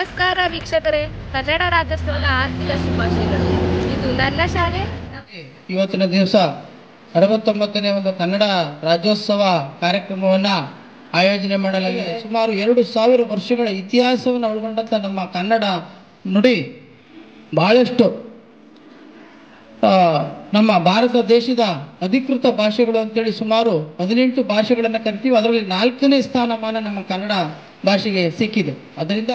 ನಮಸ್ಕಾರ ವೀಕ್ಷಕರೇ ಕನ್ನಡ ರಾಜ್ಯೋತ್ಸವದ ಆರ್ಥಿಕ ಶುಭಾಶಯಗಳು ಇದು ನನ್ನ ಶಾಲೆ ಇವತ್ತಿನ ದಿವಸ ಅರವತ್ತೊಂಬತ್ತನೇ ಒಂದು ಕನ್ನಡ ರಾಜ್ಯೋತ್ಸವ ಕಾರ್ಯಕ್ರಮವನ್ನ ಆಯೋಜನೆ ಮಾಡಲಾಗಿದೆ ಸುಮಾರು ಎರಡು ಸಾವಿರ ವರ್ಷಗಳ ಇತಿಹಾಸವನ್ನು ಒಳಗೊಂಡಂತ ನಮ್ಮ ಕನ್ನಡ ನುಡಿ ಬಹಳಷ್ಟು ಆ, ನಮ್ಮ ಭಾರತ ದೇಶದ ಅಧಿಕೃತ ಭಾಷೆಗಳು ಅಂತೇಳಿ ಸುಮಾರು ಹದಿನೆಂಟು ಭಾಷೆಗಳನ್ನು ಕರಿತೀವಿ ಅದರಲ್ಲಿ ನಾಲ್ಕನೇ ಸ್ಥಾನಮಾನ ನಮ್ಮ ಕನ್ನಡ ಭಾಷೆಗೆ ಸಿಕ್ಕಿದೆ ಅದರಿಂದ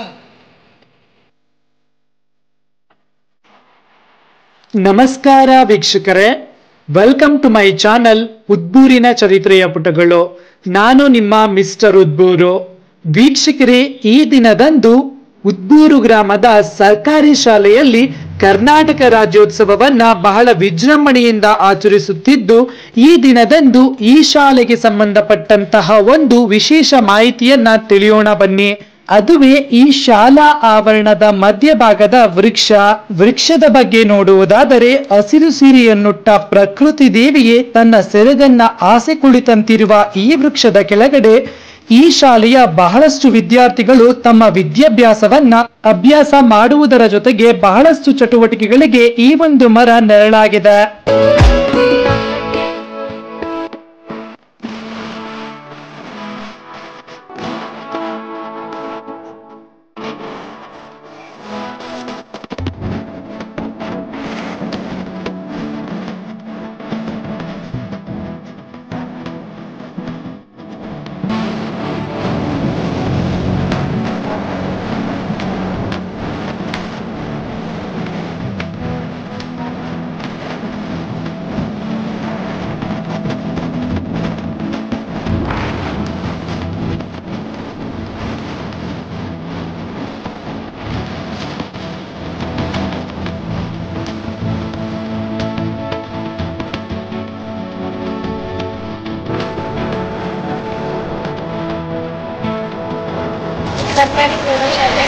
ನಮಸ್ಕಾರ ವೀಕ್ಷಕರೇ ವೆಲ್ಕಮ್ ಟು ಮೈ ಚಾನಲ್ ಉದ್ಬೂರಿನ ಚರಿತ್ರೆಯ ಪುಟಗಳು ನಾನು ನಿಮ್ಮ ಮಿಸ್ಟರ್ ಉದ್ಬೂರು ವೀಕ್ಷಕರೇ ಈ ದಿನದಂದು ಉದ್ಬೂರು ಗ್ರಾಮದ ಸರ್ಕಾರಿ ಶಾಲೆಯಲ್ಲಿ ಕರ್ನಾಟಕ ರಾಜ್ಯೋತ್ಸವವನ್ನ ಬಹಳ ವಿಜೃಂಭಣೆಯಿಂದ ಆಚರಿಸುತ್ತಿದ್ದು ಈ ದಿನದಂದು ಈ ಶಾಲೆಗೆ ಸಂಬಂಧಪಟ್ಟಂತಹ ಒಂದು ವಿಶೇಷ ಮಾಹಿತಿಯನ್ನ ತಿಳಿಯೋಣ ಬನ್ನಿ ಅದುವೇ ಈ ಶಾಲಾ ಆವರಣದ ಮಧ್ಯಭಾಗದ ವೃಕ್ಷ ವೃಕ್ಷದ ಬಗ್ಗೆ ನೋಡುವುದಾದರೆ ಹಸಿರು ಸಿರಿಯನ್ನುಟ್ಟ ಪ್ರಕೃತಿ ದೇವಿಯೇ ತನ್ನ ಸೆರಗನ್ನ ಆಸೆ ಕುಳಿತಂತಿರುವ ಈ ವೃಕ್ಷದ ಕೆಳಗಡೆ ಈ ಶಾಲೆಯ ಬಹಳಷ್ಟು ವಿದ್ಯಾರ್ಥಿಗಳು ತಮ್ಮ ವಿದ್ಯಾಭ್ಯಾಸವನ್ನ ಅಭ್ಯಾಸ ಮಾಡುವುದರ ಜೊತೆಗೆ ಬಹಳಷ್ಟು ಚಟುವಟಿಕೆಗಳಿಗೆ ಈ ಒಂದು ಮರ ನೆರಳಾಗಿದೆ ಸರ್ಕಾರಿ ಪ್ರೌಢಶಾಲೆ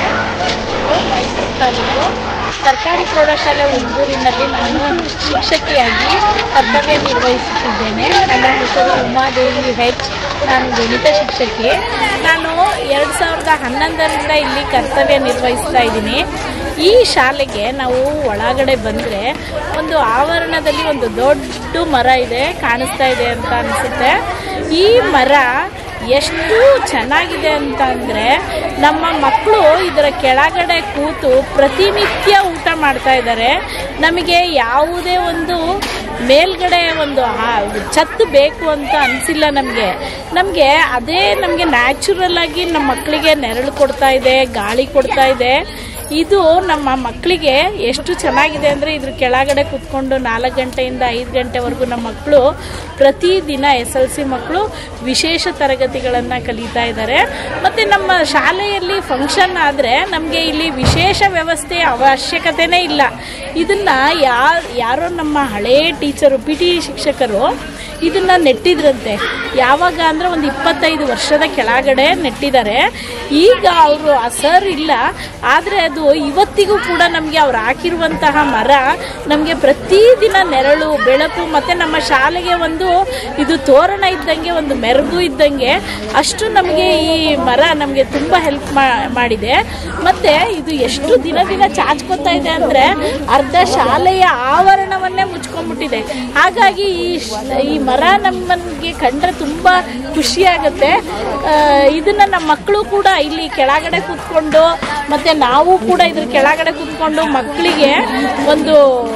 ಮೈಸೂರು ತಾಲೂಕು ಸರ್ಕಾರಿ ಪ್ರೌಢಶಾಲೆ ಉದ್ದೂರಿನಲ್ಲಿ ನಾನು ಶಿಕ್ಷಕಿಯಾಗಿ ಕರ್ತವ್ಯ ನಿರ್ವಹಿಸುತ್ತಿದ್ದೇನೆ ನನ್ನ ಹೆಸರು ಉಮಾದೇವಿ ಹೆಚ್ ನಾನು ಗಣಿತ ಶಿಕ್ಷಕಿ ನಾನು ಎರಡು ಸಾವಿರದ ಹನ್ನೊಂದರಿಂದ ಇಲ್ಲಿ ಕರ್ತವ್ಯ ನಿರ್ವಹಿಸ್ತಾ ಇದ್ದೀನಿ ಈ ಶಾಲೆಗೆ ನಾವು ಒಳಗಡೆ ಬಂದರೆ ಒಂದು ಆವರಣದಲ್ಲಿ ಒಂದು ದೊಡ್ಡ ಮರ ಇದೆ ಕಾಣಿಸ್ತಾ ಇದೆ ಅಂತ ಅನಿಸುತ್ತೆ ಈ ಮರ ಎಷ್ಟು ಚೆನ್ನಾಗಿದೆ ಅಂತ ಅಂದರೆ ನಮ್ಮ ಮಕ್ಕಳು ಇದರ ಕೆಳಗಡೆ ಕೂತು ಪ್ರತಿನಿತ್ಯ ಊಟ ಮಾಡ್ತಾ ಇದ್ದಾರೆ ನಮಗೆ ಯಾವುದೇ ಒಂದು ಮೇಲ್ಗಡೆ ಒಂದು ಆ- ಛತ್ತು ಬೇಕು ಅಂತ ಅನಿಸಿಲ್ಲ ನಮಗೆ ನಮಗೆ ಅದೇ ನಮಗೆ ನ್ಯಾಚುರಲ್ ಆಗಿ ನಮ್ಮ ಮಕ್ಕಳಿಗೆ ನೆರಳು ಕೊಡ್ತಾ ಇದೆ ಗಾಳಿ ಕೊಡ್ತಾ ಇದೆ ಇದು ನಮ್ಮ ಮಕ್ಕಳಿಗೆ ಎಷ್ಟು ಚೆನ್ನಾಗಿದೆ ಅಂದರೆ ಇದ್ರ ಕೆಳಗಡೆ ಕೂತ್ಕೊಂಡು ನಾಲ್ಕು ಗಂಟೆಯಿಂದ ಐದು ಗಂಟೆವರೆಗೂ ನಮ್ಮ ಮಕ್ಕಳು ಪ್ರತಿದಿನ ಎಸ್ ಎಲ್ ಸಿ ಮಕ್ಕಳು ವಿಶೇಷ ತರಗತಿಗಳನ್ನು ಕಲಿತಾ ಇದ್ದಾರೆ ಮತ್ತು ನಮ್ಮ ಶಾಲೆಯಲ್ಲಿ ಫಂಕ್ಷನ್ ಆದರೆ ನಮಗೆ ಇಲ್ಲಿ ವಿಶೇಷ ವ್ಯವಸ್ಥೆಯ ಅವಶ್ಯಕತೆನೇ ಇಲ್ಲ ಇದನ್ನು ಯಾರು ಯಾರೋ ನಮ್ಮ ಹಳೇ ಟೀಚರು ಪಿ ಟಿ ಶಿಕ್ಷಕರು ಇದನ್ನು ನೆಟ್ಟಿದ್ರಂತೆ ಯಾವಾಗ ಅಂದರೆ ಒಂದು ಇಪ್ಪತ್ತೈದು ವರ್ಷದ ಕೆಳಗಡೆ ನೆಟ್ಟಿದ್ದಾರೆ ಈಗ ಅವರು ಆ ಸರ್ ಇಲ್ಲ ಆದರೆ ಅದು ಇವತ್ತಿಗೂ ಕೂಡ ನಮಗೆ ಅವ್ರು ಹಾಕಿರುವಂತಹ ಮರ ನಮಗೆ ಪ್ರತಿದಿನ ನೆರಳು ಬೆಳಕು ಮತ್ತು ನಮ್ಮ ಶಾಲೆಗೆ ಒಂದು ಇದು ತೋರಣ ಇದ್ದಂಗೆ ಒಂದು ಮೆರುಗು ಇದ್ದಂಗೆ ಅಷ್ಟು ನಮಗೆ ಈ ಮರ ನಮಗೆ ತುಂಬ ಹೆಲ್ಪ್ ಮಾಡಿದೆ ಮತ್ತು ಇದು ಎಷ್ಟು ದಿನ ದಿನ ಚಾಚ್ಕೊತಾ ಇದೆ ಅಂದರೆ ಅರ್ಧ ಶಾಲೆಯ ಆವರಣವನ್ನೇ ಮುಚ್ಕೊಂಡ್ಬಿಟ್ಟಿದೆ ಹಾಗಾಗಿ ಈ ಶ- ಈ ಮರ ನಮ್ಮನಿಗೆ ಕಂಡ್ರೆ ತುಂಬ ಖುಷಿಯಾಗುತ್ತೆ ಆ, ಇದನ್ನ ನಮ್ಮ ಮಕ್ಕಳು ಕೂಡ ಇಲ್ಲಿ ಕೆಳಗಡೆ ಕೂತ್ಕೊಂಡು ಮತ್ತೆ ನಾವು ಕೂಡ ಇದ್ರ ಕೆಳಗಡೆ ಕೂತ್ಕೊಂಡು ಮಕ್ಕಳಿಗೆ ಒಂದು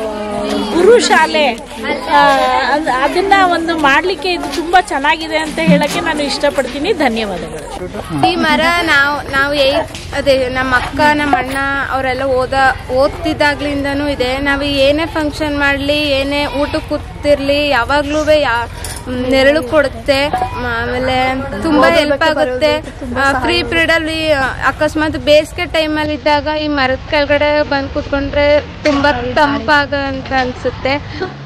ಗುರು ಶಾಲೆ ಆ, ಅದ್- ಅದನ್ನ ಒಂದು ಮಾಡ್ಲಿಕ್ಕೆ ಇದು ತುಂಬಾ ಚೆನ್ನಾಗಿದೆ ಅಂತ ಹೇಳಕ್ಕೆ ನಾನು ಇಷ್ಟಪಡ್ತೀನಿ ಧನ್ಯವಾದಗಳು ಈ ಮರ ನಾವು ನಾವು ಏತ್ ಅದೇ ನಮ್ಮ ಅಕ್ಕ ನಮ್ಮ ಅಣ್ಣ ಅವರೆಲ್ಲ ಓದ ಓದ್ತಿದ್ದಾಗ್ಲಿಂದನೂ ಇದೆ ನಾವು ಏನೇ ಫಂಕ್ಷನ್ ಮಾಡಲಿ ಏನೇ ಊಟಕ್ಕೆ ಕೂತಿರ್ಲಿ ಯಾವಾಗ್ಲೂ ಯಾ ಮ್, ನೆರಳು ಕೊಡುತ್ತೆ ಮ, ಆಮೇಲೆ ತುಂಬಾ ಹೆಲ್ಪ್ ಆಗುತ್ತೆ ಫ್ರೀ ಪೀರಿಯಡ್ ಅಲ್ಲಿ ಆ, ಅಕಸ್ಮಾತ್ ಬೇಸಿಗೆ ಟೈಮಲ್ಲಿ ಇದ್ದಾಗ ಈ ಮರದ ಕೆಳಗಡೆ ಬಂದು ಕೂತ್ಕೊಂಡ್ರೆ ತುಂಬಾ ತಂಪಾಗ ಅಂತ ಅನ್ಸುತ್ತೆ